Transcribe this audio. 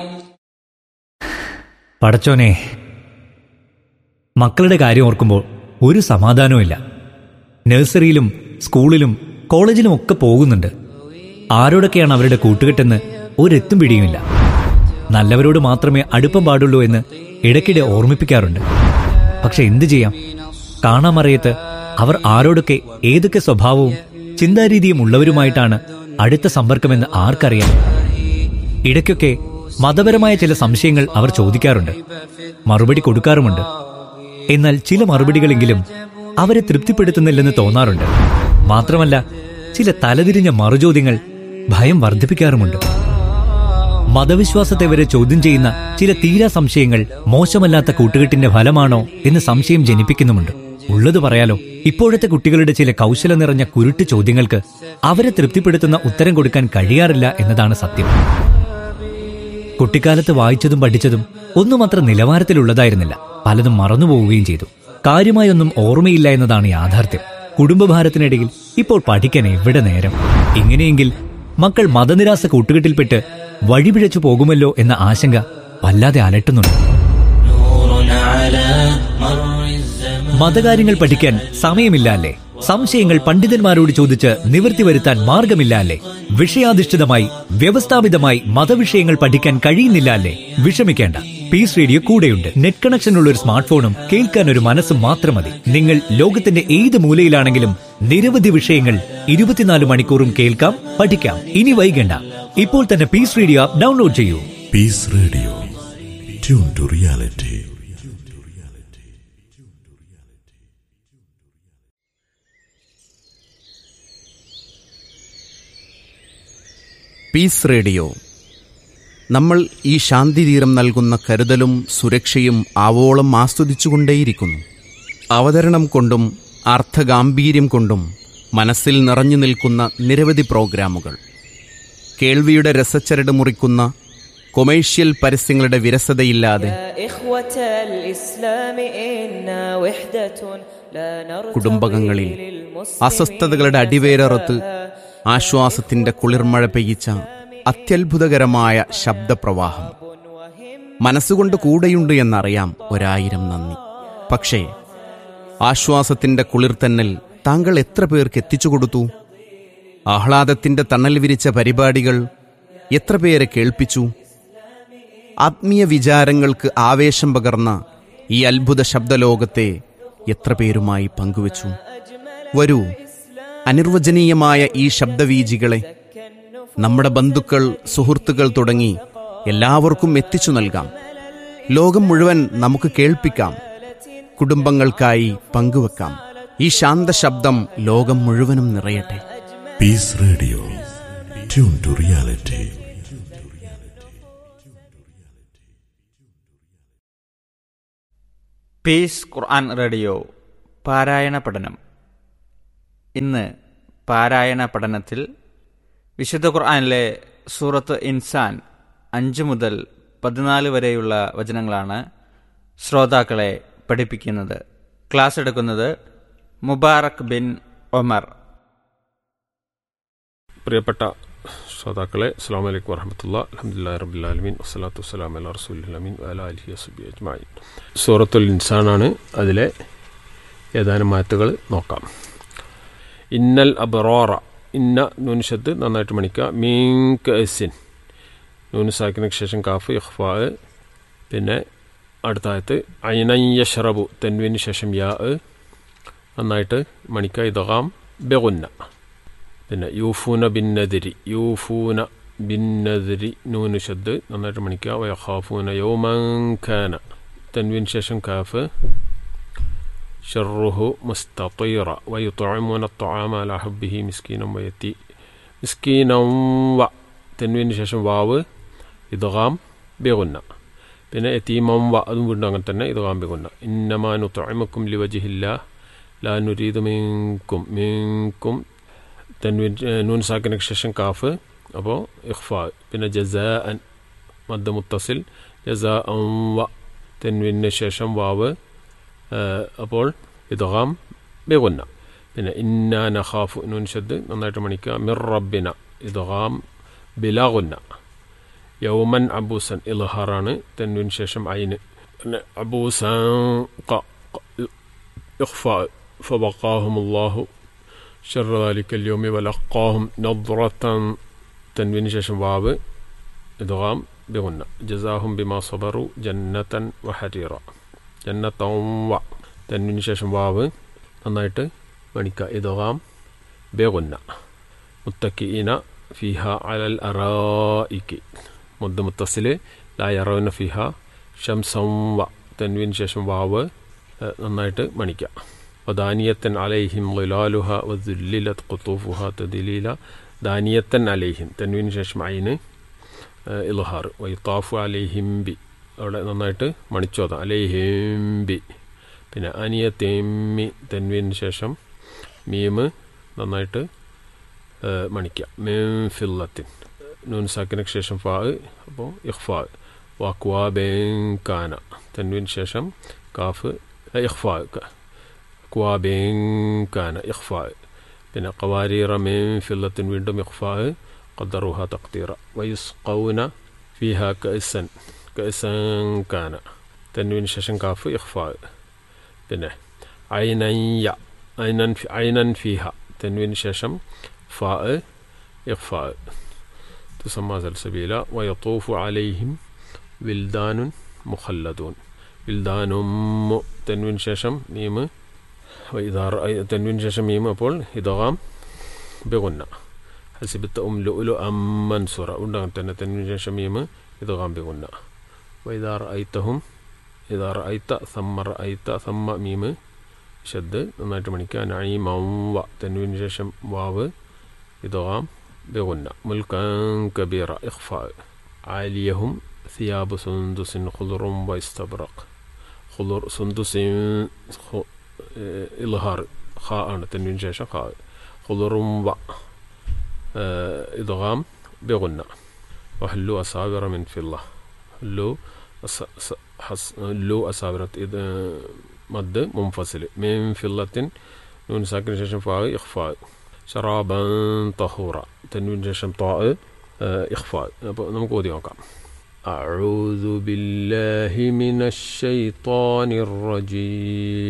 പടച്ചോനെ മക്കളുടെ കാര്യം ഓർക്കുമ്പോൾ ഒരു സമാധാനവുമില്ല നഴ്സറിയിലും സ്കൂളിലും കോളേജിലും ഒക്കെ പോകുന്നുണ്ട് ആരോടൊക്കെയാണ് അവരുടെ കൂട്ടുകെട്ടെന്ന് ഒരെത്തും പിടിയുമില്ല നല്ലവരോട് മാത്രമേ അടുപ്പം പാടുള്ളൂ എന്ന് ഇടയ്ക്കിടെ ഓർമ്മിപ്പിക്കാറുണ്ട് പക്ഷെ എന്തു ചെയ്യാം കാണാമറിയത്ത് അവർ ആരോടൊക്കെ ഏതൊക്കെ സ്വഭാവവും ചിന്താരീതിയും ഉള്ളവരുമായിട്ടാണ് അടുത്ത സമ്പർക്കമെന്ന് ആർക്കറിയാം ഇടയ്ക്കൊക്കെ മതപരമായ ചില സംശയങ്ങൾ അവർ ചോദിക്കാറുണ്ട് മറുപടി കൊടുക്കാറുമുണ്ട് എന്നാൽ ചില മറുപടികളെങ്കിലും അവരെ തൃപ്തിപ്പെടുത്തുന്നില്ലെന്ന് തോന്നാറുണ്ട് മാത്രമല്ല ചില തലതിരിഞ്ഞ മറുചോദ്യങ്ങൾ ഭയം വർദ്ധിപ്പിക്കാറുമുണ്ട് മതവിശ്വാസത്തെ വരെ ചോദ്യം ചെയ്യുന്ന ചില തീരാ സംശയങ്ങൾ മോശമല്ലാത്ത കൂട്ടുകെട്ടിന്റെ ഫലമാണോ എന്ന് സംശയം ജനിപ്പിക്കുന്നുമുണ്ട് ഉള്ളത് പറയാലോ ഇപ്പോഴത്തെ കുട്ടികളുടെ ചില കൗശലം നിറഞ്ഞ കുരുട്ട് ചോദ്യങ്ങൾക്ക് അവരെ തൃപ്തിപ്പെടുത്തുന്ന ഉത്തരം കൊടുക്കാൻ കഴിയാറില്ല എന്നതാണ് സത്യം കുട്ടിക്കാലത്ത് വായിച്ചതും പഠിച്ചതും ഒന്നും അത്ര നിലവാരത്തിലുള്ളതായിരുന്നില്ല പലതും മറന്നുപോവുകയും ചെയ്തു കാര്യമായൊന്നും ഓർമ്മയില്ല എന്നതാണ് യാഥാർത്ഥ്യം കുടുംബഭാരത്തിനിടയിൽ ഇപ്പോൾ പഠിക്കാൻ എവിടെ നേരം ഇങ്ങനെയെങ്കിൽ മക്കൾ മതനിരാസ കൂട്ടുകെട്ടിൽപ്പെട്ട് വഴിപിഴച്ചു പോകുമല്ലോ എന്ന ആശങ്ക വല്ലാതെ അലട്ടുന്നുണ്ട് മതകാര്യങ്ങൾ പഠിക്കാൻ സമയമില്ല അല്ലേ സംശയങ്ങൾ പണ്ഡിതന്മാരോട് ചോദിച്ച് നിവൃത്തി വരുത്താൻ മാർഗമില്ല അല്ലേ വിഷയാധിഷ്ഠിതമായി വ്യവസ്ഥാപിതമായി മതവിഷയങ്ങൾ പഠിക്കാൻ കഴിയുന്നില്ല അല്ലേ വിഷമിക്കേണ്ട പീസ് റേഡിയോ കൂടെയുണ്ട് നെറ്റ് കണക്ഷൻ ഉള്ള ഒരു സ്മാർട്ട് ഫോണും കേൾക്കാൻ ഒരു മനസ്സും മാത്രം മതി നിങ്ങൾ ലോകത്തിന്റെ ഏത് മൂലയിലാണെങ്കിലും നിരവധി വിഷയങ്ങൾ ഇരുപത്തിനാല് മണിക്കൂറും കേൾക്കാം പഠിക്കാം ഇനി വൈകണ്ട ഇപ്പോൾ തന്നെ പീസ് റേഡിയോ ആപ്പ് ഡൗൺലോഡ് ചെയ്യൂ Peace Radio. Tune to reality. Peace Radio നമ്മൾ ഈ ശാന്തിതീരം നൽകുന്ന കരുതലും സുരക്ഷയും ആവോളം ആസ്വദിച്ചുകൊണ്ടേയിരിക്കുന്നു അവതരണം കൊണ്ടും അർത്ഥഗാംഭീര്യം കൊണ്ടും മനസ്സിൽ നിറഞ്ഞു നിൽക്കുന്ന നിരവധി പ്രോഗ്രാമുകൾ കേൾവിയുടെ രസച്ചരട് മുറിക്കുന്ന കൊമേഴ്ഷ്യൽ പരസ്യങ്ങളുടെ വിരസതയില്ലാതെ يا إخوة الإسلام إنا وحدة لا نرتضي കുടുംബകങ്ങളിൽ للمسلمين അസ്വസ്ഥതകളുടെ അടിവേരറുത്ത് ആശ്വാസത്തിന്റെ കുളിർമഴ പെയ്യിച്ച അത്യത്ഭുതകരമായ ശബ്ദപ്രവാഹം മനസ്സുകൊണ്ട് കൂടെയുണ്ട് എന്നറിയാം ഒരായിരം നന്ദി പക്ഷേ ആശ്വാസത്തിന്റെ കുളിർത്തന്നൽ താങ്കൾ എത്ര പേർക്ക് എത്തിച്ചു കൊടുത്തു ആഹ്ലാദത്തിന്റെ തണൽ വിരിച്ച പരിപാടികൾ എത്ര പേരെ കേൾപ്പിച്ചു ആത്മീയ വിചാരങ്ങൾക്ക് ആവേശം പകർന്ന ഈ അത്ഭുത ശബ്ദലോകത്തെ എത്ര പേരുമായി പങ്കുവച്ചു വരൂ അനിർവചനീയമായ ഈ ശബ്ദവീജികളെ നമ്മുടെ ബന്ധുക്കൾ സുഹൃത്തുക്കൾ തുടങ്ങി എല്ലാവർക്കും എത്തിച്ചു നൽകാം ലോകം മുഴുവൻ നമുക്ക് കേൾപ്പിക്കാം കുടുംബങ്ങൾക്കായി പങ്കുവെക്കാം ഈ ശാന്ത ശബ്ദം ലോകം മുഴുവനും നിറയട്ടെ Peace Radio. Tune to reality. Peace Quran Radio പാരായണ പഠനം ഇന്ന് പാരായണ പഠനത്തിൽ വിശുദ്ധ ഖുർആനിലെ സൂറത്ത് ഇൻസാൻ അഞ്ച് മുതൽ പതിനാല് വരെയുള്ള വചനങ്ങളാണ് ശ്രോതാക്കളെ പഠിപ്പിക്കുന്നത് ക്ലാസ് എടുക്കുന്നത് മുബാറക് ബിൻ ഒമർ പ്രിയപ്പെട്ട ശ്രോതാക്കളെ അസ്സാം വലൈക്കും വറഹമത്തുള്ള അലഹമുല്ലാ റബുല്ലാലമീൻ വസ്സലാത്തു വസ്സലാം അല്ല റസൂലമീൻ അല അലഹി വസുബി അജ്മായിൻ സൂറത്തുൽ ഇൻസാനാണ് അതിലെ ഏതാനും മാറ്റുകൾ നോക്കാം ഇന്നൽ അബറോറ ഇന്ന നൂനിഷത്ത് നന്നായിട്ട് മണിക്കുക മീങ്ക് എസിൻ നൂനുസാക്കിനു ശേഷം കാഫ് ഇഖ്ഫാ പിന്നെ അടുത്ത ആയത്ത് ഐനയ്യഷറബു തെൻവിന് ശേഷം യാ നന്നായിട്ട് മണിക്ക ഇതകാം ബെഗുന്ന പിന്നെ യൂഫൂന ബിന്നതിരി യൂഫൂന ബിന്നതിരി നൂന് ഷദ് നന്നായിട്ട് മണിക്കുക വയഖാഫൂന യൗമൻഖാന തൻവിൻ ശേഷം കാഫ് ഷറുഹു മുസ്തീറ വയുطعمون الطعام على حبه مسكينا ويتي مسكينا വ തെൻവിന് ശേഷം വാവ് ഇദ്ഗാം ബിഗുന്ന പിന്നെ എത്തീമം വ അതും വീണ്ടും അങ്ങനെ തന്നെ ഇദ്ഗാം ബിഗുന്ന ഇന്നമാ നുത്ഇമുക്കും ലിവജിഹില്ല ലാ നുരീദു മിൻകും മിൻകും തൻവീൻ നൂൻ സാക്കിനു ശേഷം കാഫ് അപ്പോൾ ഇഖ്ഫാ പിന്നെ ജസാ അൻ മദ്ദ മുത്തസിൽ ജസാ അം വ തെൻവിന് ശേഷം വാവ് അപ്പോൾ ഇദ്ഗാം ബിഗുന്ന പിന്നെ ഇന്ന നഖാഫു നൂൻ ഷദ് നന്നായിട്ട് മണിക്കുക മിർ റബ്ബിന ഇദ്ഗാം ബിലാഗുന്ന യൗമൻ അബൂസൻ ഇൽഹാറാണ് തെൻവിന് ശേഷം അയിന് പിന്നെ അബൂസൻ ക ഇഖ്ഫാ فوقاهم الله شر ذلك اليوم ولقاهم نظرة تنوين ششم باب إدغام بغنى جزاهم بما صبروا جنة وحريرا جنة و تنوين ششم باب നന്നായിട്ട് മണിക്ക ഇദഗാം ബേഗുന്ന മുത്തക്കിഇന ഫിഹ അലൽ അറായിക്ക് മുദ്ദ മുത്തസില് ലാ യറൗന ഫിഹ ഷംസം വ തൻവിന് ശേഷം വാവ് ഏഹ്, നന്നായിട്ട് മണിക്ക വദാനിയത്തൻ അലൈഹിം ളിലാലുഹ വദുല്ലിലത് ഖുത്തൂഫുഹ തദലീല ദാനിയത്തൻ അലൈഹിം തൻവിന് ശേഷം അയിന് ഏഹ്, ഇൽഹാർ വൈത്താഫു അലൈഹിം ബി അവിടെ നന്നായിട്ട് മണിച്ചോത അലൈഹിം ബി പിന്നെ അനിയത്തേമ്മി തെൻവിന് ശേഷം മീമ് നന്നായിട്ട് ഏഹ്, മണിക്കുക മീം ഫില്ലത്തിൻ നൂൻ സാക്കിനക്ക് ശേഷം ഫാ അപ്പോൾ ഇഖ്ഫാ വാക്വാ ബേങ്കാന തെൻവിന് ശേഷം കാഫ് ഇഖ്ഫാ ക്വാ ബേങ്കാന ഇഖ്ഫാ പിന്നെ കവാരീറ മീം ഫില്ലത്തിൻ വീണ്ടും ഇഖ്ഫാ ഖദ്റുഹ തഖ്തീറ വയുസ്ഖൗന ഫിഹ കഅസൻ കഅസൻ കാന തെൻവിന് ശേഷം കാഫ് ഇഖ്ഫാ പിന്നെ ഐനയ്യ ഐനൻ ഫി- ഐനൻ ഫിഹ തെൻവിന് ശേഷം ഫാ ഇഖ്ഫാ تسمى سلسبيلا ويطوف عليهم ولدان مخلدون ولدان م تنوين ششم ميم وإذا رأي تنوين ششم ميم أقول إدغام بغنى حسبت أم لؤلؤا منصورا undang تنوين ششم ميم إدغام بغنى وإذا رأيتهم إذا رأيت ثم رأيت ثم ميم شد നന്നായിട്ട് മണിക്കുക നഈമ വ തൻവീന് ശേഷം വാവ് ഇദ്ഗാം بغنى ملكا كبيرا إخفاء عاليهم ثياب سندس خضر واستبرق خضر سندس خ- آه، إظهار خاء تنوين شاشة خاء خضر و آه، إدغام بغنى وحلوا أصابر من فضة حلوا أص- أص- حص- حلوا أصابر إذ مد منفصل من فضة نون ساكن شاشة فاء إخفاء شرابا طهورا تنوين شاشم طاء آه، إخفاء അപ്പോൾ നമുക്ക് ഓതി നോക്കാം أعوذ بالله من الشيطان الرجيم